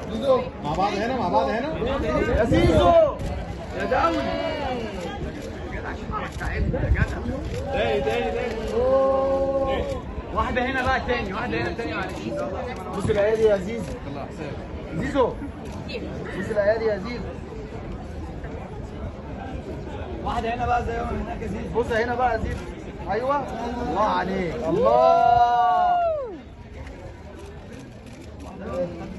مع بعض هنا مع بعض هنا يا زيزو يا داوي تاني تاني تاني واحدة هنا بقى تاني واحدة هنا تاني معلش بص الايادي يا زيزو زيزو بص الايادي يا زيزو واحدة هنا بقى زي ما هناك يا زيزو بص هنا بقى يا زيزو ايوه الله عليك الله